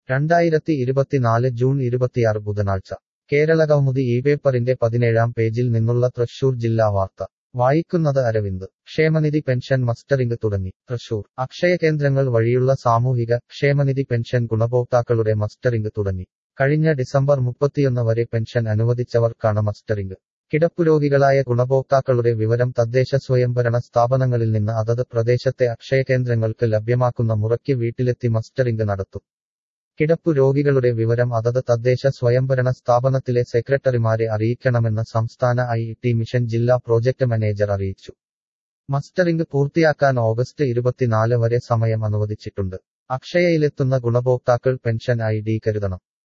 രണ്ടായിരത്തി ഇരുപത്തിനാല് ജൂൺ ഇരുപത്തിയാറ് ബുധനാഴ്ച കേരളകൗമുദി ഈ പേപ്പറിന്റെ പതിനേഴാം പേജിൽ നിന്നുള്ള തൃശൂർ ജില്ലാ വാർത്ത വായിക്കുന്നത് അരവിന്ദ് ക്ഷേമനിധി പെൻഷൻ മസ്റ്ററിംഗ് തുടങ്ങി തൃശൂർ അക്ഷയ കേന്ദ്രങ്ങൾ വഴിയുള്ള സാമൂഹിക ക്ഷേമനിധി പെൻഷൻ ഗുണഭോക്താക്കളുടെ മസ്റ്ററിംഗ് തുടങ്ങി കഴിഞ്ഞ ഡിസംബർ മുപ്പത്തിയൊന്ന് വരെ പെൻഷൻ അനുവദിച്ചവർക്കാണ് മസ്റ്ററിംഗ് കിടപ്പുരോഗികളായ ഗുണഭോക്താക്കളുടെ വിവരം തദ്ദേശ സ്വയംഭരണ സ്ഥാപനങ്ങളിൽ നിന്ന് അതത് പ്രദേശത്തെ അക്ഷയ കേന്ദ്രങ്ങൾക്ക് ലഭ്യമാക്കുന്ന മുറയ്ക്ക് വീട്ടിലെത്തി മസ്റ്ററിംഗ് നടത്തും കിടപ്പു രോഗികളുടെ വിവരം അതത് തദ്ദേശ സ്വയംഭരണ സ്ഥാപനത്തിലെ സെക്രട്ടറിമാരെ അറിയിക്കണമെന്ന് സംസ്ഥാന ഐ ടി മിഷൻ ജില്ലാ പ്രോജക്ട് മാനേജർ അറിയിച്ചു മസ്റ്ററിംഗ് പൂർത്തിയാക്കാൻ ഓഗസ്റ്റ് ഇരുപത്തിനാല് വരെ സമയം അനുവദിച്ചിട്ടുണ്ട് അക്ഷയയിലെത്തുന്ന ഗുണഭോക്താക്കൾ പെൻഷൻ ഐ ഡി കരുതണം